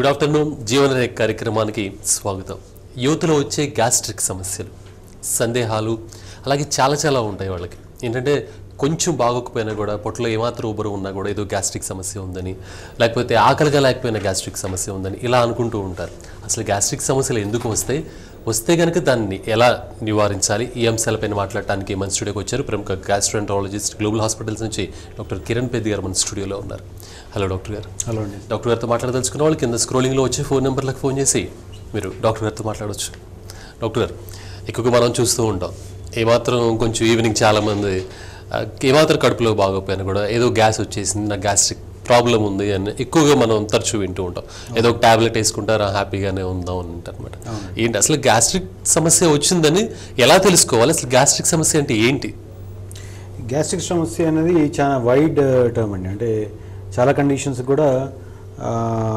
Good afternoon జీవన రేఖ కార్యక్రమానికి స్వాగతం యువతలో వచ్చే గ్యాస్ట్రిక్ సమస్యలు సందేహాలు అలాగే చాలా చాలా ఉంటాయి వాళ్ళకి ఏంటంటే కొంచెం బాగోకపోయినా కూడా పొట్టలో ఏమాత్రం ఉబరు ఉన్నా కూడా ఏదో గ్యాస్ట్రిక్ సమస్య ఉందని లేకపోతే ఆకలిగా లేకపోయినా గ్యాస్ట్రిక్ సమస్య ఉందని ఇలా అనుకుంటూ ఉంటారు అసలు గ్యాస్ట్రిక్ సమస్యలు ఎందుకు వస్తాయి వస్తే కనుక దాన్ని ఎలా నివారించాలి ఈ అంశాలపైన మాట్లాడటానికి మన స్టూడియోకి వచ్చారు ప్రముఖ గ్యాస్ట్రోఎంట్రాలజిస్ట్ గ్లోబల్ హాస్పిటల్స్ నుంచి డాక్టర్ కిరణ్ పెద్ది గారు మన స్టూడియోలో ఉన్నారు హలో డాక్టర్ గారు హలో అండి డాక్టర్ గారితో మాట్లాడదలుచుకున్న వాళ్ళు కింద స్క్రోలింగ్లో వచ్చే ఫోన్ నెంబర్లకు ఫోన్ చేసి మీరు డాక్టర్ గారితో మాట్లాడవచ్చు డాక్టర్ గారు ఎక్కువగా మనం చూస్తూ ఉంటాం ఏమాత్రం కొంచెం ఈవినింగ్ చాలామంది ఆ, ఏమాత్రం కడుపులో బాగోపోయినా కూడా ఏదో గ్యాస్ వచ్చేసింది నాకు గ్యాస్ట్రిక్ ప్రాబ్లం ఉంది అని ఎక్కువగా మనం తరచూ వింటూ ఉంటాం ఏదో ఒక టాబ్లెట్ వేసుకుంటారా హ్యాపీగానే ఉందాం అని అనమాట ఏంటి అసలు గ్యాస్ట్రిక్ సమస్య వచ్చిందని ఎలా తెలుసుకోవాలి అసలు గ్యాస్ట్రిక్ సమస్య అంటే ఏంటి గ్యాస్ట్రిక్ సమస్య అనేది చాలా వైడ్ టర్మ్ అండి అంటే చాలా కండిషన్స్ కూడా ఆ,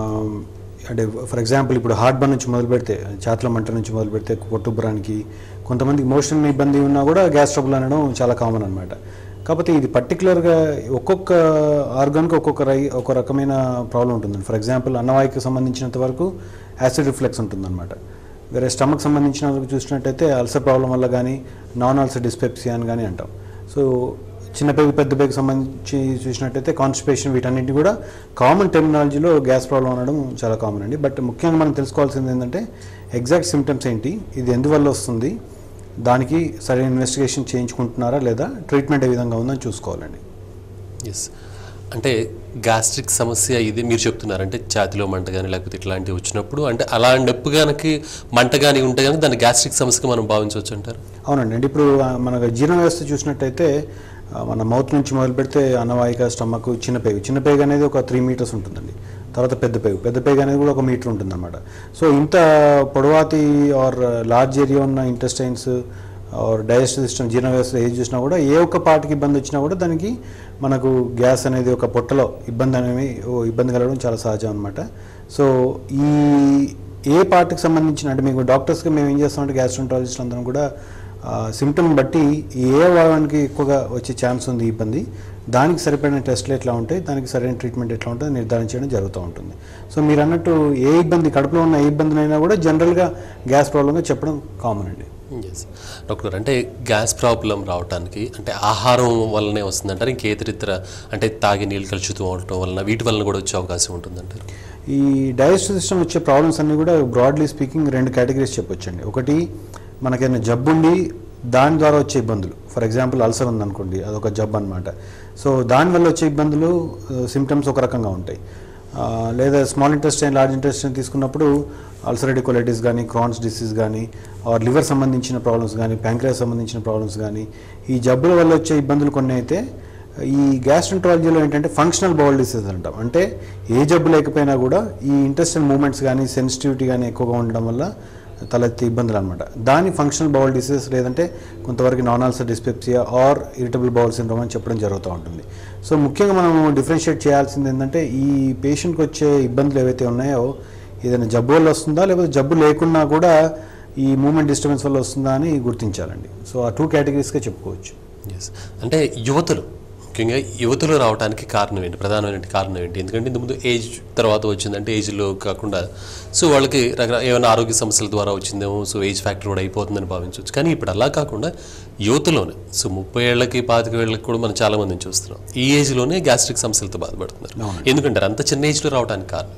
అంటే ఫర్ ఎగ్జాంపుల్ ఇప్పుడు హార్ట్ బర్న్ నుంచి మొదలు పెడితే చేతల మంట నుంచి మొదలు పెడితే పొట్టుబ్బరానికి కొంతమందికి మోషన్ ఇబ్బంది ఉన్నా కూడా గ్యాస్ ట్రబుల్ అనడం చాలా కామన్ అనమాట కాకపోతే ఇది పర్టికులర్గా ఒక్కొక్క ఆర్గాన్కి ఒక్కొక్క రై ఒక రకమైన ప్రాబ్లం ఉంటుందండి ఫర్ ఎగ్జాంపుల్ అన్నవాయికి సంబంధించినంత వరకు యాసిడ్ రిఫ్లెక్స్ ఉంటుందన్నమాట వేరే స్టమక్ సంబంధించిన వరకు చూసినట్టయితే అల్సర్ ప్రాబ్లం వల్ల కానీ నాన్ అల్సర్ డిస్పెప్సియా అని కానీ అంటాం సో చిన్న పేగు పెద్ద పేగు సంబంధించి చూసినట్టయితే కాన్స్టిపేషన్ వీటన్నిటి కూడా కామన్ టెర్మినాలజీలో గ్యాస్ ప్రాబ్లం అనడం చాలా కామన్ అండి బట్ ముఖ్యంగా మనం తెలుసుకోవాల్సింది ఏంటంటే ఎగ్జాక్ట్ సిమ్టమ్స్ ఏంటి ఇది ఎందువల్ల వస్తుంది దానికి సరైన ఇన్వెస్టిగేషన్ చేయించుకుంటున్నారా లేదా ట్రీట్మెంట్ ఏ విధంగా ఉందని చూసుకోవాలండి ఎస్ అంటే గ్యాస్ట్రిక్ సమస్య ఇది మీరు చెప్తున్నారు అంటే ఛాతిలో మంట కానీ లేకపోతే ఇట్లాంటివి వచ్చినప్పుడు అంటే అలా నొప్పి కనుక మంట కానీ ఉంటే కనుక దాన్ని గ్యాస్ట్రిక్ సమస్యగా మనం భావించవచ్చు అంటారు అవునండి అంటే ఇప్పుడు ఆ, మన జీర్ణ వ్యవస్థ చూసినట్టయితే ఆ, మన మౌత్ నుంచి మొదలు పెడితే అన్నవాహిక స్టమక్ చిన్న పేగు చిన్న పేగు అనేది ఒక త్రీ మీటర్స్ ఉంటుందండి తర్వాత పెద్ద పేగు పెద్ద పేగు అనేది కూడా ఒక మీటర్ ఉంటుందన్నమాట సో ఇంత పొడవాతి ఆర్ లార్జ్ ఏరియా ఉన్న ఇంటెస్టైన్స్ ఆర్ డైజెస్టివ్ సిస్టమ్ జీర్ణ వ్యవస్థ ఏది చూసినా కూడా ఏ ఒక్క పార్ట్కి ఇబ్బంది వచ్చినా కూడా దానికి మనకు గ్యాస్ అనేది ఒక పొట్టలో ఇబ్బంది అనేవి ఓ ఇబ్బంది కలగడం చాలా సహజం అనమాట సో ఈ ఏ పార్ట్కి సంబంధించిన అంటే మీకు డాక్టర్స్గా మేము ఏం చేస్తామంటే గ్యాస్ట్రంటాలజిస్ట్ అందరం కూడా సిమ్టమ్ బట్టి ఏ భాగానికి ఎక్కువగా వచ్చే ఛాన్స్ ఉంది ఈ ఇబ్బంది దానికి సరిపడిన టెస్ట్లు ఎట్లా ఉంటాయి దానికి సరైన ట్రీట్మెంట్ ఎట్లా ఉంటుంది నిర్ధారించడం జరుగుతూ ఉంటుంది సో మీరు అన్నట్టు ఏ ఇబ్బంది కడుపులో ఉన్న ఏ ఇబ్బందినైనా కూడా జనరల్గా గ్యాస్ ప్రాబ్లంగా చెప్పడం కామన్ అండి ఎస్ డాక్టర్ అంటే గ్యాస్ ప్రాబ్లం రావడానికి అంటే ఆహారం వల్లనే వస్తుందంటారు ఇంకే ఇతరితర అంటే తాగి నీళ్ళు కలుషితం అవటం వలన వీటి వలన కూడా వచ్చే అవకాశం ఉంటుందంటారు ఈ డైజెస్టివ్ సిస్టమ్ వచ్చే ప్రాబ్లమ్స్ అన్నీ కూడా బ్రాడ్లీ స్పీకింగ్ రెండు కేటగిరీస్ చెప్పొచ్చండి ఒకటి మనకైనా జబ్బు ఉండి దాని ద్వారా వచ్చే ఇబ్బందులు ఫర్ ఎగ్జాంపుల్ అల్సర్ ఉందనుకోండి అదొక జబ్బు అనమాట సో దానివల్ల వచ్చే ఇబ్బందులు సిమ్టమ్స్ ఒక రకంగా ఉంటాయి ఆ, లేదా స్మాల్ ఇంటెస్టైన్ లార్జ్ ఇంటెస్టైన్ తీసుకున్నప్పుడు అల్సరేటివ్ కొలైటిస్ కానీ క్రాన్స్ డిసీజ్ కానీ ఆర్ లివర్ సంబంధించిన ప్రాబ్లమ్స్ కానీ ప్యాంక్రియాస్ సంబంధించిన ప్రాబ్లమ్స్ కానీ ఈ జబ్బుల వల్ల వచ్చే ఇబ్బందులు కొన్ని అయితే ఈ గ్యాస్ట్రంట్రాలజీలో ఏంటంటే ఫంక్షనల్ బౌల్ డిసీజ్ అంటాం అంటే ఏ జబ్బు లేకపోయినా కూడా ఈ ఇంటెస్టల్ మూమెంట్స్ కానీ సెన్సిటివిటీ కానీ ఎక్కువగా ఉండడం వల్ల తలెత్తే ఇబ్బందులు అనమాట దాని ఫంక్షనల్ బౌల్ డిసీజ్ లేదంటే కొంతవరకు non ulcer dyspepsia or irritable bowel syndrome అని చెప్పడం జరుగుతూ ఉంటుంది సో ముఖ్యంగా మనం డిఫరెన్షియేట్ చేయాల్సింది ఏంటంటే ఈ పేషెంట్కి వచ్చే ఇబ్బందులు ఏవైతే ఉన్నాయో ఏదైనా జబ్బు వల్ల వస్తుందా లేకపోతే జబ్బు లేకున్నా కూడా ఈ మూమెంట్ డిస్టర్బెన్స్ వల్ల వస్తుందా అని గుర్తించాలండి సో ఆ టూ కేటగిరీస్గా చెప్పుకోవచ్చు ఎస్ అంటే యువతులు ముఖ్యంగా యువతులు రావడానికి కారణం ఏంటి ప్రధానమైన కారణం ఏంటి ఎందుకంటే ఇంతకుముందు ఏజ్ తర్వాత వచ్చిందంటే ఏజ్లో కాకుండా సో వాళ్ళకి రకరకాల ఏమైనా ఆరోగ్య సమస్యల ద్వారా వచ్చిందేమో సో ఏజ్ ఫ్యాక్టర్ కూడా అయిపోతుందని భావించవచ్చు కానీ ఇప్పుడు అలా కాకుండా యువతలోనే సో ముప్పై ఏళ్ళకి పాతిక ఏళ్ళకి కూడా మనం చాలా మందిని చూస్తున్నాం ఈ ఏజ్లోనే గ్యాస్ట్రిక్ సమస్యలతో బాధపడుతున్నారు ఎందుకంటారు అంత చిన్న ఏజ్లో రావడానికి కారణం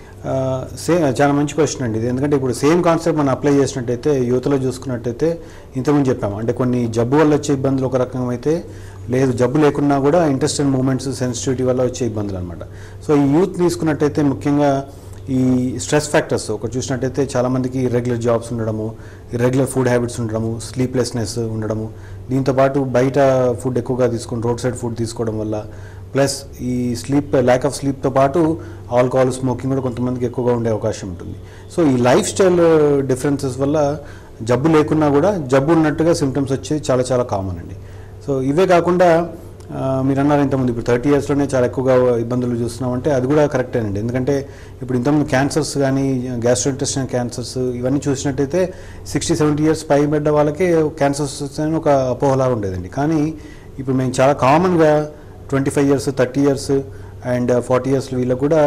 సేమ్ చాలా మంచి క్వశ్చన్ అండి ఇది ఎందుకంటే ఇప్పుడు సేమ్ కాన్సెప్ట్ మనం అప్లై చేసినట్టయితే యూత్లో చూసుకున్నట్టయితే ఇంతకుముందు చెప్పాము అంటే కొన్ని జబ్బు వల్ల వచ్చే ఇబ్బందులు ఒక రకం అయితే లేదు జబ్బు లేకున్నా కూడా ఇంట్రెస్టెడ్ మూమెంట్స్ సెన్సిటివిటీ వల్ల వచ్చే ఇబ్బందులు అనమాట సో ఈ యూత్ తీసుకున్నట్టయితే ముఖ్యంగా ఈ స్ట్రెస్ ఫ్యాక్టర్స్ ఒకటి చూసినట్టయితే చాలామందికి ఇర్రెగ్యులర్ జాబ్స్ ఉండడము ఇర్రెగ్యులర్ ఫుడ్ హ్యాబిట్స్ ఉండడము స్లీప్లెస్నెస్ ఉండడము దీంతోపాటు బయట ఫుడ్ ఎక్కువగా తీసుకుని రోడ్ సైడ్ ఫుడ్ తీసుకోవడం వల్ల ప్లస్ ఈ స్లీప్ ల్యాక్ ఆఫ్ స్లీప్తో పాటు ఆల్కహాల్ స్మోకింగ్ కూడా కొంతమందికి ఎక్కువగా ఉండే అవకాశం ఉంటుంది సో ఈ లైఫ్ స్టైల్ డిఫరెన్సెస్ వల్ల జబ్బు లేకున్నా కూడా జబ్బు ఉన్నట్టుగా సిమ్టమ్స్ వచ్చేది చాలా చాలా కామన్ అండి సో ఇవే కాకుండా ఆ, మీరు అన్నారు ఇంతకుముందు ఇప్పుడు థర్టీ ఇయర్స్లోనే చాలా ఎక్కువగా ఇబ్బందులు చూస్తున్నామంటే అది కూడా కరెక్టేనండి ఎందుకంటే ఇప్పుడు ఇంతకుముందు క్యాన్సర్స్ కానీ గ్యాస్ట్రోఇంటెస్టినల్ క్యాన్సర్స్ ఇవన్నీ చూసినట్టయితే సిక్స్టీ సెవెంటీ ఇయర్స్ పై బిడ్డ వాళ్ళకి క్యాన్సర్స్ వస్తాయని ఒక అపోహలాగా ఉండేదండి కానీ ఇప్పుడు మేము చాలా కామన్గా twenty five years thirty years and forty years వీళ్ళకి కూడా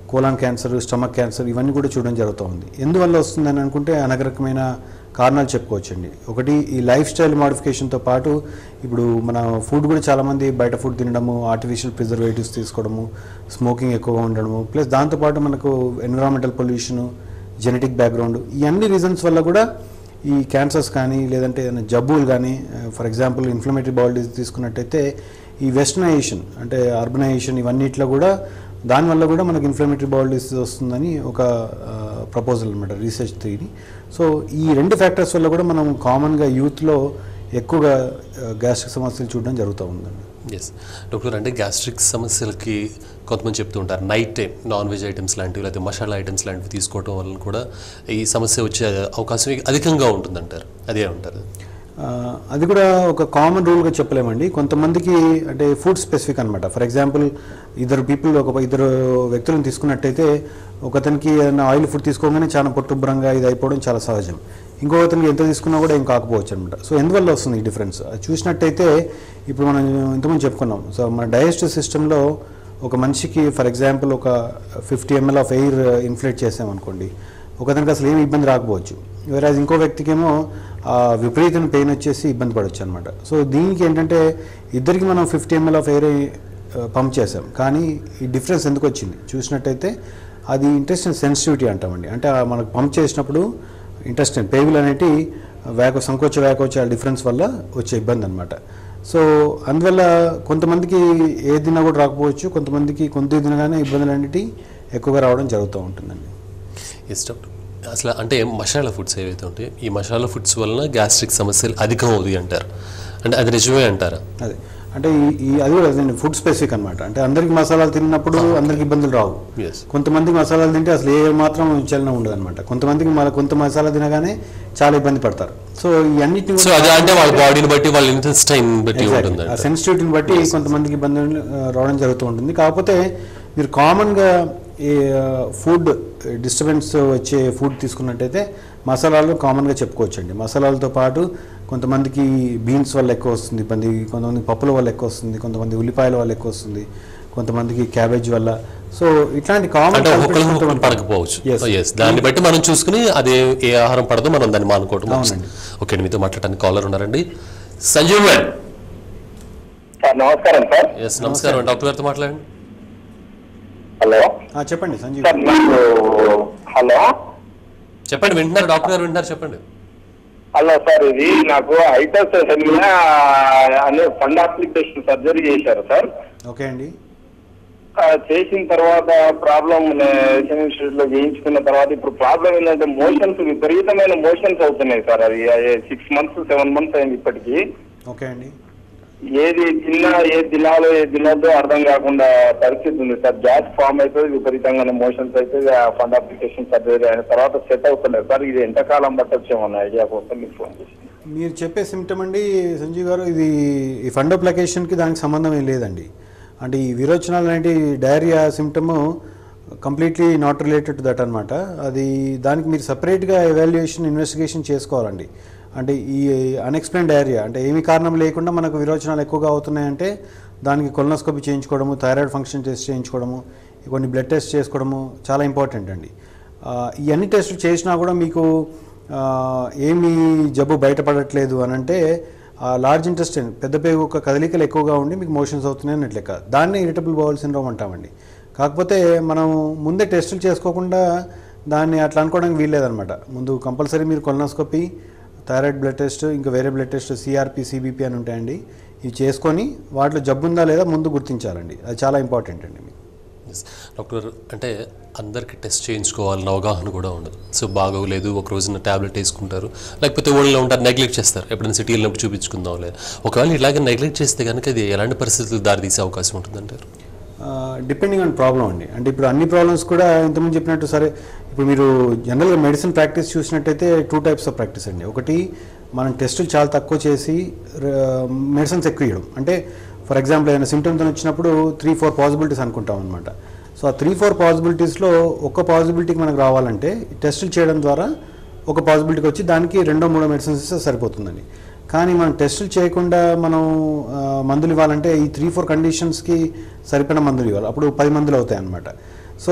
కోలాన్ క్యాన్సర్ స్టమక్ క్యాన్సర్ ఇవన్నీ కూడా చూడడం జరుగుతూ ఉంది ఎందువల్ల వస్తుందని అనుకుంటే అనేక రకమైన కారణాలు చెప్పుకోవచ్చండి ఒకటి ఈ లైఫ్ స్టైల్ మాడిఫికేషన్తో పాటు ఇప్పుడు మన ఫుడ్ కూడా చాలామంది బయట ఫుడ్ తినడము ఆర్టిఫిషియల్ ప్రిజర్వేటివ్స్ తీసుకోవడము స్మోకింగ్ ఎక్కువగా ఉండడము ప్లస్ దాంతోపాటు మనకు ఎన్విరాన్మెంటల్ పొల్యూషను జెనెటిక్ బ్యాక్గ్రౌండ్ ఈ అన్ని రీజన్స్ వల్ల కూడా ఈ క్యాన్సర్స్ కానీ లేదంటే ఏదైనా జబ్బులు కానీ for example inflammatory body disease తీసుకున్నట్టయితే ఈ వెస్టర్నైజేషన్ అంటే అర్బనైజేషన్ ఇవన్నిట్లో కూడా దానివల్ల కూడా మనకి ఇన్ఫ్లమేటరీ బాడీ డిసీజ్ వస్తుందని ఒక ప్రపోజల్ అనమాట రీసెర్చ్ థియరీ సో ఈ రెండు ఫ్యాక్టర్స్ వల్ల కూడా మనం కామన్గా యూత్లో ఎక్కువగా గ్యాస్ట్రిక్ సమస్యలు చూడడం జరుగుతూ ఉందండి ఎస్ డాక్టర్ అంటే గ్యాస్ట్రిక్ సమస్యలకి కొంతమంది చెప్తూ ఉంటారు night time non veg items లాంటివి లేకపోతే మసాలా ఐటమ్స్ లాంటివి తీసుకోవడం వల్ల కూడా ఈ సమస్య వచ్చే అవకాశం అధికంగా ఉంటుందంటారు అదే ఉంటారు ఆ, అది కూడా ఒక కామన్ రూల్గా చెప్పలేమండి కొంతమందికి అంటే ఫుడ్ స్పెసిఫిక్ అనమాట ఫర్ ఎగ్జాంపుల్ ఇద్దరు పీపుల్ ఒక ఇద్దరు వ్యక్తులను తీసుకున్నట్టయితే ఒకతనికి ఏదైనా ఆయిల్ ఫుడ్ తీసుకోగానే చాలా పొట్టుబ్రంగా ఇది అయిపోవడం చాలా సహజం ఇంకో అతనికి ఎంత తీసుకున్నా కూడా ఏం కాకపోవచ్చు అనమాట సో ఎందువల్ల వస్తుంది ఈ డిఫరెన్స్ అది చూసినట్టయితే ఇప్పుడు మనం ఇంతకుముందు చెప్పుకున్నాం సో మన డైజెస్టివ్ సిస్టంలో ఒక మనిషికి ఫర్ ఎగ్జాంపుల్ ఒక fifty ML of air inflate చేసామనుకోండి ఒకతనికి అసలు ఏమి ఇబ్బంది రాకపోవచ్చు వేరే ఇంకో వ్యక్తికేమో ఆ విపరీతమైన పెయిన్ వచ్చేసి ఇబ్బంది పడవచ్చు అనమాట సో దీనికి ఏంటంటే ఇద్దరికి మనం fifty ML of air pump చేసాం కానీ ఈ డిఫరెన్స్ ఎందుకు వచ్చింది చూసినట్టయితే అది ఇంట్రెస్ట్ సెన్సిటివిటీ అంటామండి అంటే ఆ మనకు పంప్ చేసినప్పుడు ఇంట్రెస్ట్ పేగులు అనేటి వేక సంకోచ వేకోచ డిఫరెన్స్ వల్ల వచ్చే ఇబ్బంది అనమాట సో అందువల్ల కొంతమందికి ఏ తిన్నా కూడా రాకపోవచ్చు కొంతమందికి కొంత తినగానే ఇబ్బందులు అనేటి ఎక్కువగా రావడం జరుగుతూ ఉంటుందండి ఎస్ డాక్టర్ అసలు అంటే మసాలా ఫుడ్స్ ఏవైతే ఉంటాయి ఈ మసాలా ఫుడ్స్ వలన గ్యాస్ట్రిక్ సమస్యలు అధికం అవుతాయి అంటారు అంటే అది నిజమే అంటారా అదే అంటే ఈ ఈ అది కూడా అదే ఫుడ్ స్పెసిఫిక్ అనమాట అంటే అందరికి మసాలాలు తిన్నప్పుడు అందరికి ఇబ్బందులు రావు ఎస్ కొంతమందికి మసాలాలు తింటే అసలు ఏ మాత్రం చలనం ఉండదు అనమాట కొంతమందికి మన కొంత మసాలా తినగానే చాలా ఇబ్బంది పడతారు సో ఈ అన్నిటిని సో అది అంటే వాళ్ళ బాడీని బట్టి వాళ్ళ ఇంటెస్టైన్ బట్టి ఉంటుంది ఆ సెన్సిటివిటీని బట్టి కొంతమందికి ఇబ్బందులు ఆ, రావడం జరుగుతూ ఉంటుంది కాకపోతే మీరు కామన్గా ఈ ఫుడ్ డిస్టర్బెన్స్ వచ్చే ఫుడ్ తీసుకున్నట్టయితే మసాలాలు కామన్గా చెప్పుకోవచ్చండి మసాలాలతో పాటు కొంతమందికి బీన్స్ వల్ల ఎక్కువ వస్తుంది ఇబ్బంది కొంతమంది పప్పుల వల్ల ఎక్కువ వస్తుంది కొంతమంది ఉల్లిపాయల వల్ల ఎక్కువ వస్తుంది కొంతమందికి క్యాబేజ్ వల్ల సో ఇట్లాంటి కామన్ అంటే ఒక్కొక్కరికి ఒక్కొక్కటి పడకపోవచ్చు Yes. ఎస్ దాన్ని బట్టి మనం చూసుకుని అదే ఏ ఆహారం పడదో మనం దాన్ని మానుకోవటం అవునండి. ఓకే అండి మీతో మాట్లాడడానికి కాలర్ ఉన్నారండి సంజీవ్ మ్యాన్ సార్ నమస్కారం సార్ ఎస్ నమస్కారం డాక్టర్ గారితో మాట్లాడండి హలో చెప్పండి సంజీవ్ సార్ నాకు హలో చెప్పండి వింటున్నారు డాక్టర్ గారు వింటున్నారు చెప్పండి హలో సార్ ఇది నాకు హైటస్ హెర్నియా అనే ఫండ్ అప్లికేషన్ సర్జరీ చేశారు సార్ ఓకే అండి ఆ, చేసిన తర్వాత ప్రాబ్లం ఇన్స్టిట్యూట్ లో చేయించుకున్న తర్వాత ఇప్పుడు ప్రాబ్లం ఏంటంటే మోషన్స్ విపరీతమైన మోషన్స్ అవుతున్నాయి సార్ అది సిక్స్ మంత్స్ సెవెన్ మంత్స్ అయింది ఇప్పటికి ఓకే అండి ఏది తిన్నా ఏది తినాలో ఏది తినొద్దో అర్థం కాకుండా పరిస్థితి ఉంది సార్ గ్యాస్ ఫామ్ అవుతుంది విపరీతంగానే మోషన్స్ అయితే ఫండ్ అప్లికేషన్ సర్జరీ అయిన తర్వాత సెట్ అవుతలేదు సార్ ఇది ఎంతకాలం పట్టొచ్చేమన్న ఐడియా కోసం మీకు ఫోన్ చేసి మీరు చెప్పే సిమ్టమ్ అండి సంజీవ్ గారు ఇది ఈ ఫండ్ అప్లికేషన్కి దానికి సంబంధం ఏం లేదండి అంటే ఈ విరోచనాలు అనేటి diarrhoea symptom completely not related to that అనమాట అది దానికి మీరు సపరేట్గా ఎవాల్యుయేషన్ ఇన్వెస్టిగేషన్ చేసుకోవాలండి అంటే ఈ అన్ఎక్స్ప్లెయిన్ డయేరియా అంటే ఏమి కారణం లేకుండా మనకు విరోచనాలు ఎక్కువగా అవుతున్నాయంటే దానికి కొలనోస్కోపీ చేయించుకోవడము థైరాయిడ్ ఫంక్షన్ టెస్ట్ చేయించుకోవడము కొన్ని బ్లడ్ టెస్ట్ చేసుకోవడము చాలా ఇంపార్టెంట్ అండి ఆ, ఈ అన్ని టెస్టులు చేసినా కూడా మీకు ఆ, ఏమీ జబ్బు బయటపడట్లేదు అని అంటే ఆ లార్జ్ ఇంటెస్టైన్ పెద్ద పేగు యొక్క కదలికలు ఎక్కువగా ఉండి మీకు మోషన్స్ అవుతున్నాయి అన్నట్లు లెక్క దాన్ని ఇరిటబుల్ బౌల్ సిండ్రోమ్ అంటామండి కాకపోతే మనం ముందే టెస్టులు చేసుకోకుండా దాన్ని అట్లా అనుకోవడానికి వీల్లేదనమాట ముందు కంపల్సరీ మీరు కొలనోస్కోపీ థైరాయిడ్ బ్లడ్ టెస్ట్ ఇంకా వేరే బ్లడ్ టెస్ట్ సిఆర్పి సిబిపి అని ఉంటాయండి ఇవి చేసుకొని వాటిలో జబ్బు ఉందా లేదా ముందు గుర్తించాలండి అది చాలా ఇంపార్టెంట్ అండి మీకు Yes. డాక్టర్ అంటే అందరికి టెస్ట్ చేయించుకోవాలన్న అవగాహన కూడా ఉండదు సో బాగోలేదు ఒక రోజున ట్యాబ్లెట్ వేసుకుంటారు లేకపోతే ఊళ్ళో ఉంటారు నెగ్లెక్ట్ చేస్తారు ఎప్పుడైనా సిటీ వెళ్ళినప్పుడు చూపించుకుందాం లేదు ఒకవేళ ఇలాగే నెగ్లెక్ట్ చేస్తే కనుక ఇది ఎలాంటి పరిస్థితులు దారితీసే అవకాశం ఉంటుందంటారు డిపెండింగ్ ఆన్ ప్రాబ్లం అండి అంటే ఇప్పుడు అన్ని ప్రాబ్లమ్స్ కూడా ఇంతకుముందు చెప్పినట్టు సరే ఇప్పుడు మీరు జనరల్గా మెడిసిన్ ప్రాక్టీస్ చూసినట్టయితే టూ టైప్స్ ఆఫ్ ప్రాక్టీస్ అండి ఒకటి మనం టెస్టులు చాలా తక్కువ చేసి మెడిసిన్స్ ఎక్కువ ఇవ్వడం అంటే ఫర్ ఎగ్జాంపుల్ ఏదైనా సిమ్టమ్స్ వచ్చినప్పుడు త్రీ ఫోర్ పాసిబిలిటీస్ అనుకుంటాం అనమాట సో ఆ త్రీ ఫోర్ పాసిబిలిటీస్లో ఒక్క పాసిబిలిటీకి మనకు రావాలంటే టెస్టులు చేయడం ద్వారా ఒక పాసిబిలిటీకి వచ్చి దానికి రెండో మూడో మెడిసిన్స్ ఇస్తే సరిపోతుందండి కానీ మనం టెస్టులు చేయకుండా మనం ఆ, మందులు ఇవ్వాలంటే ఈ త్రీ ఫోర్ కండిషన్స్కి సరిపడిన మందులు ఇవ్వాలి అప్పుడు పది మందులు అవుతాయి అన్నమాట సో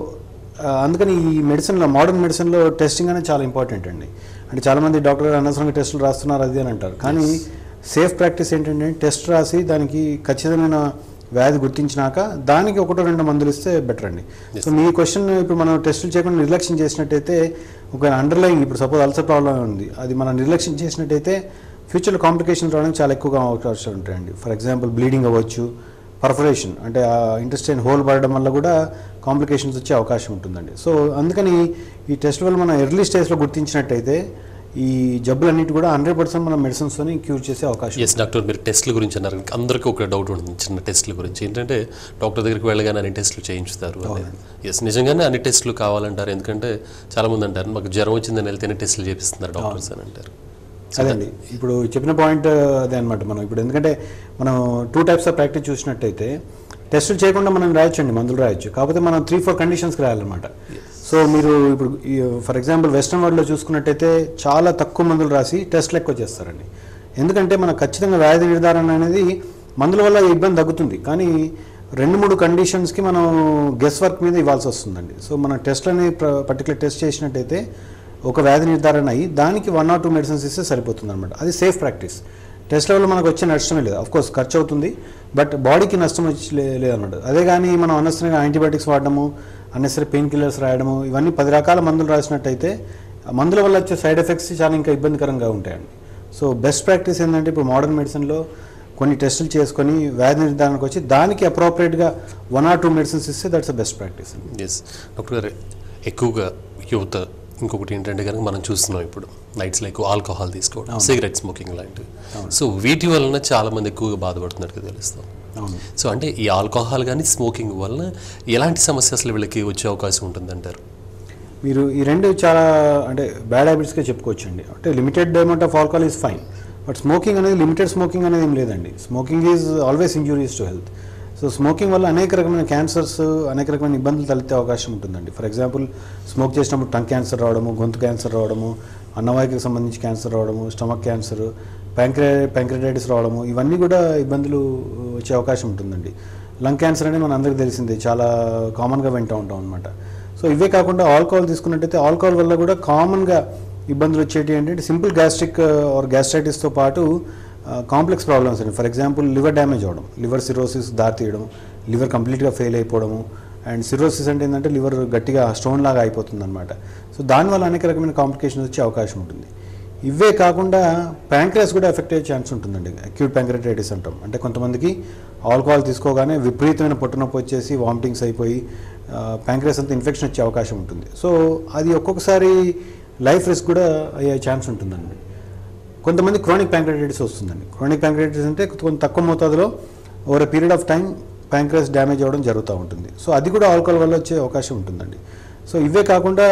ఆ, అందుకని ఈ మెడిసిన్లో మోడర్న్ మెడిసిన్లో టెస్టింగ్ అనేది చాలా ఇంపార్టెంట్ అండి అంటే చాలామంది డాక్టర్ గారు అనవసరంగా టెస్టులు రాస్తున్నారు అది అని అంటారు కానీ సేఫ్ ప్రాక్టీస్ ఏంటంటే టెస్ట్ రాసి దానికి ఖచ్చితమైన వ్యాధి గుర్తించినాక దానికి ఒకటో రెండు మందులు ఇస్తే బెటర్ అండి సో మీ క్వశ్చన్ ఇప్పుడు మనం టెస్టులు చేయకుండా నిర్లక్ష్యం చేసినట్టయితే ఒక అండర్లైన్ ఇప్పుడు సపోజ్ అల్సర్ ప్రాబ్లం ఉంది అది మనం నిర్లక్ష్యం చేసినట్టయితే ఫ్యూచర్లో కాంప్లికేషన్స్ రావడానికి చాలా ఎక్కువగా అవకాశాలు ఉంటాయండి ఫర్ ఎగ్జాంపుల్ బ్లీడింగ్ అవ్వచ్చు పర్ఫరేషన్ అంటే ఆ ఇంటెస్టైన్ హోల్ పడడం వల్ల కూడా కాంప్లికేషన్స్ వచ్చే అవకాశం ఉంటుందండి సో అందుకని ఈ టెస్ట్ వల్ల మనం ఎర్లీ స్టేజ్లో గుర్తించినట్టయితే ఈ జబ్బులన్నిటి కూడా హండ్రెడ్ పర్సెంట్ మనం మెడిసిన్స్తోని క్యూర్ చేసే అవకాశం ఎస్ డాక్టర్ మీరు టెస్ట్ల గురించి అన్నారు అందరికీ ఒక డౌట్ ఉంటుంది చిన్న టెస్ట్ల గురించి ఏంటంటే డాక్టర్ దగ్గరికి వెళ్ళగానే అన్ని టెస్టులు చేయించుతారు ఎస్ నిజంగానే అన్ని టెస్టులు కావాలంటారు ఎందుకంటే చాలామంది అంటారు మాకు జ్వరం వచ్చిందని వెళ్తేనే టెస్టులు చేపిస్తున్నారు డాక్టర్స్ అని అంటారు అదండి ఇప్పుడు చెప్పిన పాయింట్ అదే అనమాట మనం ఇప్పుడు ఎందుకంటే మనం టూ టైప్స్ ఆఫ్ ప్రాక్టీస్ చూసినట్టయితే టెస్టులు చేయకుండా మనం రాయొచ్చండి మందులు రాయొచ్చు కాకపోతే మనం త్రీ ఫోర్ కండిషన్స్కి రాయాలన్నమాట సో మీరు ఇప్పుడు ఫర్ ఎగ్జాంపుల్ వెస్ట్రన్ వరల్డ్లో చూసుకున్నట్టయితే చాలా తక్కువ మందులు రాసి టెస్ట్లు ఎక్కువ చేస్తారండి ఎందుకంటే మనకు ఖచ్చితంగా వ్యాధి నిర్ధారణ అనేది మందుల వల్ల ఇబ్బంది తగ్గుతుంది కానీ రెండు మూడు కండిషన్స్కి మనం గెస్ వర్క్ మీద ఇవ్వాల్సి వస్తుందండి సో మన టెస్ట్లని పర్టికులర్ టెస్ట్ చేసినట్టయితే ఒక వ్యాధి నిర్ధారణ అయ్యి దానికి వన్ ఆర్ టూ మెడిసిన్స్ ఇస్తే సరిపోతుంది అనమాట అది సేఫ్ ప్రాక్టీస్ టెస్ట్ వల్ల మనకు వచ్చే నష్టమే లేదు అఫ్ కోర్స్ ఖర్చు అవుతుంది బట్ బాడీకి నష్టం వచ్చి లే- లేదన్నమాట అదే కానీ మనం అనవసరంగా యాంటీబయాటిక్స్ వాడడము అన్నెసరీ పెయిన్ కిల్లర్స్ రాయడము ఇవన్నీ పది రకాల మందులు రాసినట్టయితే ఆ మందుల వల్ల వచ్చే సైడ్ ఎఫెక్ట్స్ చాలా ఇంకా ఇబ్బందికరంగా ఉంటాయండి సో బెస్ట్ ప్రాక్టీస్ ఏంటంటే ఇప్పుడు మోడర్న్ మెడిసిన్లో కొన్ని టెస్టులు చేసుకొని వ్యాధి నిర్ధారణకు వచ్చి దానికి అప్రోప్రియేట్గా వన్ ఆర్ టూ మెడిసిన్స్ ఇస్తే దట్స్ ద బెస్ట్ ప్రాక్టీస్ అండి ఎస్ డాక్టర్ గారు ఎక్కువగా యువత ఇంకొకటి ఏంటంటే కనుక మనం చూస్తున్నాం ఇప్పుడు నైట్స్లో ఎక్కువ ఆల్కహాల్ తీసుకోవడం సిగరెట్ స్మోకింగ్ లాంటివి సో వీటి వలన చాలా మంది ఎక్కువగా బాధపడుతున్నట్టుగా తెలుస్తాం అవును సో అంటే ఈ ఆల్కహాల్ కానీ స్మోకింగ్ వలన ఎలాంటి సమస్య అసలు వీళ్ళకి వచ్చే అవకాశం ఉంటుందంటారు మీరు ఈ రెండు చాలా అంటే బ్యాడ్ హ్యాబిట్స్గా చెప్పుకోవచ్చండి అంటే limited amount of alcohol is fine but smoking అనేది లిమిటెడ్ స్మోకింగ్ అనేది ఏం లేదండి smoking is always injurious to health so smoking వల్ల అనేక రకమైన క్యాన్సర్స్ అనేక రకమైన ఇబ్బందులు తలెత్తే అవకాశం ఉంటుందండి ఫర్ ఎగ్జాంపుల్ స్మోక్ చేసినప్పుడు టంగ్ క్యాన్సర్ రావడము గొంతు క్యాన్సర్ రావడము అన్నవాహికకు సంబంధించి క్యాన్సర్ రావడము స్టమక్ క్యాన్సర్ ప్యాంక్రే ప్యాంక్రటైటిస్ రావడము ఇవన్నీ కూడా ఇబ్బందులు వచ్చే అవకాశం ఉంటుందండి లంగ్ క్యాన్సర్ అనేది మన అందరికీ తెలిసిందే చాలా కామన్గా వింటూ ఉంటాం అనమాట సో ఇవే కాకుండా ఆల్కహాల్ తీసుకున్నట్టయితే ఆల్కహాల్ వల్ల కూడా కామన్గా ఇబ్బందులు వచ్చేటి ఏంటంటే సింపుల్ గ్యాస్ట్రిక్ ఆర్ గ్యాస్ట్రైటిస్తో పాటు కాంప్లెక్స్ ప్రాబ్లమ్స్ అండి ఫర్ ఎగ్జాంపుల్ లివర్ డ్యామేజ్ అవ్వడం లివర్ సిరోసిస్ దారితీయడం లివర్ కంప్లీట్గా ఫెయిల్ అయిపోవడము అండ్ సిరోసిస్ అంటే ఏంటంటే లివర్ గట్టిగా స్టోన్ లాగా అయిపోతుంది అనమాట సో దానివల్ల అనేక రకమైన కాంప్లికేషన్స్ వచ్చే అవకాశం ఉంటుంది ఇవే కాకుండా ప్యాంక్రియాస్ కూడా ఎఫెక్ట్ అయ్యే ఛాన్స్ ఉంటుందండి అక్యూట్ ప్యాంక్రటైటిస్ అంటాం అంటే కొంతమందికి ఆల్కహాల్ తీసుకోగానే విపరీతమైన పొట్టునొప్పి వచ్చేసి వామిటింగ్స్ అయిపోయి ప్యాంక్రియాస్ అంతా ఇన్ఫెక్షన్ వచ్చే అవకాశం ఉంటుంది సో అది ఒక్కొక్కసారి లైఫ్ రిస్క్ కూడా అయ్యే ఛాన్స్ ఉంటుందండి కొంతమంది క్రానిక్ ప్యాంక్రటైటిస్ వస్తుందండి క్రానిక్ ప్యాంక్రటైటిస్ అంటే కొంత తక్కువ మోతాదులో over a period of time pancreas damage అవ్వడం జరుగుతూ ఉంటుంది సో అది కూడా ఆల్కహాల్ వల్ల వచ్చే అవకాశం ఉంటుందండి సో ఇవే కాకుండా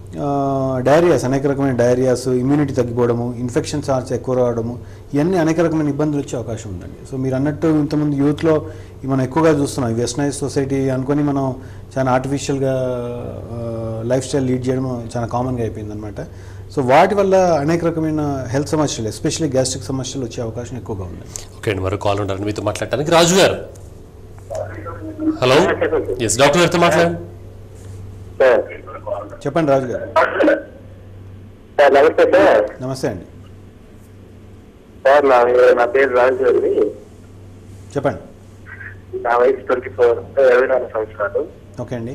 డైరియాస్ అనేక రకమైన డైరియాస్ ఇమ్యూనిటీ తగ్గిపోవడము ఇన్ఫెక్షన్ చార్జ్ ఎక్కువ రావడము ఇవన్నీ అనేక రకమైన ఇబ్బందులు వచ్చే అవకాశం ఉందండి సో మీరు అన్నట్టు ఇంతకుముందు యూత్లో మనం ఎక్కువగా చూస్తున్నాం వెస్టనైజ్ సొసైటీ అనుకొని మనం చాలా ఆర్టిఫిషియల్గా లైఫ్ స్టైల్ లీడ్ చేయడం చాలా కామన్గా అయిపోయింది అనమాట సో వాటి వల్ల అనేక రకమైన హెల్త్ సమస్యలు ఎస్పెషల్లీ గ్యాస్ట్రిక్ సమస్యలు వచ్చే అవకాశం ఎక్కువగా ఉంది ఓకే అండి మరో కాల్ ఉంటారు మీతో మాట్లాడటానికి రాజు గారు హలో ఎస్ డాక్టర్ గారితో మాట్లాడండి సార్ చెప్పండి రాజు గారు సార్ నమస్తే సార్ నమస్తే అండి సార్ నా నా పేరు రాజు అండి చెప్పండి నా వయసు ట్వంటీ ఫోర్ ఇరవై నాలుగు సంవత్సరాలు ఓకే అండి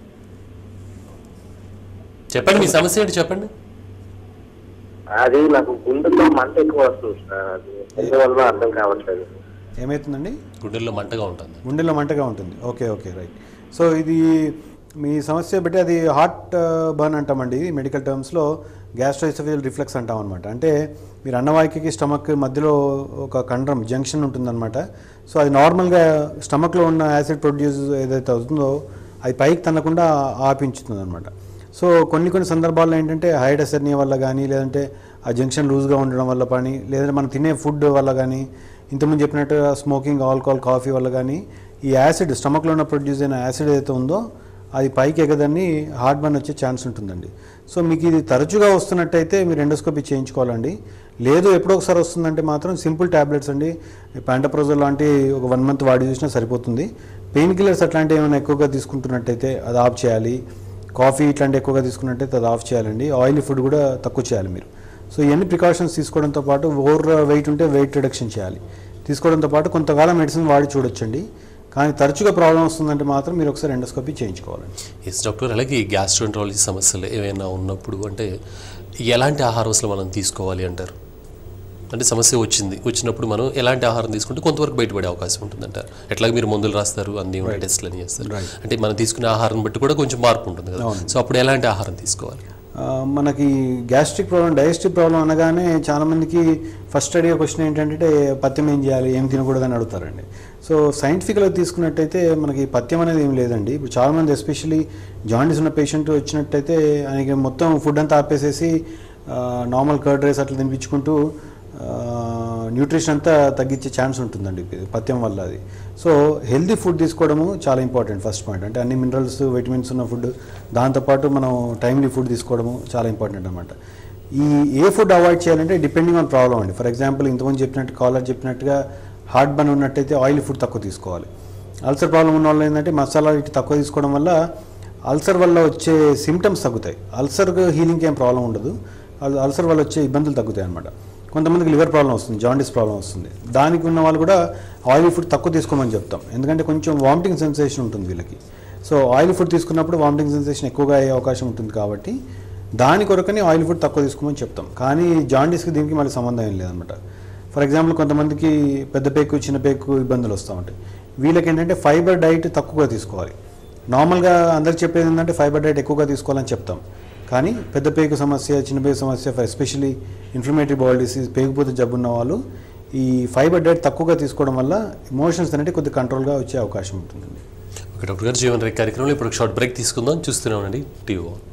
చెప్పండి మీ సమస్య ఏంటి చెప్పండి అది నాకు గుండెల్లో మంట ఎక్కువ వస్తుంది సార్ అది ఎందువల్ల అర్థం కావట్లేదు ఏమవుతుందండి గుండెల్లో మంటగా ఉంటుంది గుండెలో మంటగా ఉంటుంది ఓకే ఓకే రైట్ సో ఇది మీ సమస్య బట్టి అది హార్ట్ బర్న్ అంటామండి మెడికల్ టర్మ్స్లో గ్యాస్ట్రోఇసోఫియల్ రిఫ్లెక్స్ అంటాం అనమాట అంటే మీరు అన్నవాహికకి స్టమక్ మధ్యలో ఒక కండ్రం జంక్షన్ ఉంటుందన్నమాట సో అది నార్మల్గా స్టమక్లో ఉన్న యాసిడ్ ప్రొడ్యూస్ ఏదైతే అవుతుందో అది పైకి తన్నకుండా ఆపించుతుంది అనమాట సో కొన్ని కొన్ని సందర్భాల్లో ఏంటంటే హైడస్ ఎర్నియా వల్ల కానీ లేదంటే ఆ జంక్షన్ లూజ్గా ఉండడం వల్ల కానీ లేదంటే మనం తినే ఫుడ్ వల్ల కానీ ఇంతకుముందు చెప్పినట్టుగా స్మోకింగ్ ఆల్కహాల్ కాఫీ వల్ల కానీ ఈ యాసిడ్ స్టమక్లో ఉన్న ప్రొడ్యూస్ అయిన యాసిడ్ ఏదైతే ఉందో అది పైకి ఎగదని హార్ట్ బర్న్ వచ్చే ఛాన్స్ ఉంటుందండి సో మీకు ఇది తరచుగా వస్తున్నట్టయితే మీరు ఎండోస్కోపీ చేయించుకోవాలండి లేదు ఎప్పుడో ఒకసారి వస్తుందంటే మాత్రం సింపుల్ ట్యాబ్లెట్స్ అండి ప్యాంటప్రోజల్ లాంటి ఒక వన్ మంత్ వాడి చూసినా సరిపోతుంది పెయిన్ కిల్లర్స్ అట్లాంటివి ఏమైనా ఎక్కువగా తీసుకుంటున్నట్టయితే అది ఆఫ్ చేయాలి కాఫీ ఇట్లాంటి ఎక్కువగా తీసుకున్నట్టయితే అది ఆఫ్ చేయాలండి ఆయిలీ ఫుడ్ కూడా తక్కువ చేయాలి మీరు సో ఇవన్నీ ప్రికాషన్స్ తీసుకోవడంతో పాటు ఓవర్ వెయిట్ ఉంటే వెయిట్ రిడక్షన్ చేయాలి తీసుకోవడంతో పాటు కొంతకాలం మెడిసిన్ వాడి చూడొచ్చండి కానీ తరచుగా ప్రాబ్లం వస్తుందంటే మాత్రం మీరు ఒకసారి ఎండోస్కోపీ చేయించుకోవాలండి ఎస్ డాక్టర్ అలాగే ఈ గ్యాస్ట్రోంట్రాలజీ సమస్యలు ఏమైనా ఉన్నప్పుడు అంటే ఎలాంటి ఆహారం అసలు మనం తీసుకోవాలి అంటారు అంటే సమస్య వచ్చింది వచ్చినప్పుడు మనం ఎలాంటి ఆహారం తీసుకుంటే కొంతవరకు బయటపడే అవకాశం ఉంటుందంటారు ఎట్లాగ మీరు మందులు రాస్తారు అన్ని ఉంటాయి టెస్ట్లు అని చేస్తారు అంటే మనం తీసుకునే ఆహారం బట్టి కూడా కొంచెం మార్పు ఉంటుంది కదా సో అప్పుడు ఎలాంటి ఆహారం తీసుకోవాలి ఆ, మనకి గ్యాస్ట్రిక్ ప్రాబ్లం డైజెస్టివ్ ప్రాబ్లం అనగానే చాలామందికి ఫస్ట్ అడిగే క్వశ్చన్ ఏంటంటే పథ్యం ఏం చేయాలి ఏం తినకూడదని అడుగుతారండి సో సైంటిఫిక్గా తీసుకున్నట్టయితే మనకి పథ్యం అనేది ఏం లేదండి ఇప్పుడు చాలామంది ఎస్పెషల్లీ జాండీస్ ఉన్న పేషెంట్ వచ్చినట్టయితే ఆయనకి మొత్తం ఫుడ్ అంతా ఆపేసేసి నార్మల్ కర్డ్ రైస్ అట్లా తినిపించుకుంటూ న్యూట్రిషన్ అంతా తగ్గించే ఛాన్స్ ఉంటుందండి ఇది పథ్యం వల్ల అది సో హెల్తీ ఫుడ్ తీసుకోవడము చాలా ఇంపార్టెంట్ ఫస్ట్ పాయింట్ అంటే అన్ని మినరల్స్ విటమిన్స్ ఉన్న ఫుడ్ దాంతోపాటు మనం టైమ్లీ ఫుడ్ తీసుకోవడము చాలా ఇంపార్టెంట్ అనమాట ఈ ఏ ఫుడ్ అవాయిడ్ చేయాలంటే డిపెండింగ్ ఆన్ ప్రాబ్లం అండి ఫర్ ఎగ్జాంపుల్ ఇంతకుముందు చెప్పినట్టు కాలర్ చెప్పినట్టుగా హార్ట్ బర్న్ ఉన్నట్టయితే ఆయిల్ ఫుడ్ తక్కువ తీసుకోవాలి అల్సర్ ప్రాబ్లం ఉన్న వాళ్ళు ఏంటంటే మసాలా ఇటు తక్కువ తీసుకోవడం వల్ల అల్సర్ వల్ల వచ్చే సిమ్టమ్స్ తగ్గుతాయి అల్సర్ హీలింగ్కి ఏం ప్రాబ్లం ఉండదు అల్- అల్సర్ వల్ల వచ్చే ఇబ్బందులు తగ్గుతాయి అనమాట కొంతమందికి లివర్ ప్రాబ్లం వస్తుంది జాండీస్ ప్రాబ్లం వస్తుంది దానికి ఉన్న వాళ్ళు కూడా ఆయిల్ ఫుడ్ తక్కువ తీసుకోమని చెప్తాం ఎందుకంటే కొంచెం వామిటింగ్ సెన్సేషన్ ఉంటుంది వీళ్ళకి సో ఆయిల్ ఫుడ్ తీసుకున్నప్పుడు వామిటింగ్ సెన్సేషన్ ఎక్కువగా అయ్యే అవకాశం ఉంటుంది కాబట్టి దాని కొరకని ఆయిల్ ఫుడ్ తక్కువ తీసుకోమని చెప్తాం కానీ జాండీస్కి దీనికి మళ్ళీ సంబంధం ఏం లేదనమాట ఫర్ ఎగ్జాంపుల్ కొంతమందికి పెద్ద పేకు చిన్న పేకు ఇబ్బందులు వస్తూ ఉంటాయి వీళ్ళకి ఏంటంటే ఫైబర్ డైట్ తక్కువగా తీసుకోవాలి నార్మల్గా అందరికి చెప్పేది ఏంటంటే ఫైబర్ డైట్ ఎక్కువగా తీసుకోవాలని చెప్తాం కానీ పెద్ద పేగు సమస్య చిన్న పేగు సమస్య ఎస్పెషలీ ఇన్ఫ్లమేటరీ బాడీ డిసీజ్ పేగుపోతే జబ్బు ఉన్న వాళ్ళు ఈ ఫైబర్ డైట్ తక్కువగా తీసుకోవడం వల్ల ఎమోషన్స్ అనేవి కొద్దిగా కంట్రోల్గా వచ్చే అవకాశం ఉంటుందండి ఓకే డాక్టర్ గారు జీవన్ రేఖ కార్యక్రమంలో ఇప్పుడు షార్ట్ బ్రేక్ తీసుకుందాం చూస్తూనే ఉండండి టీవీ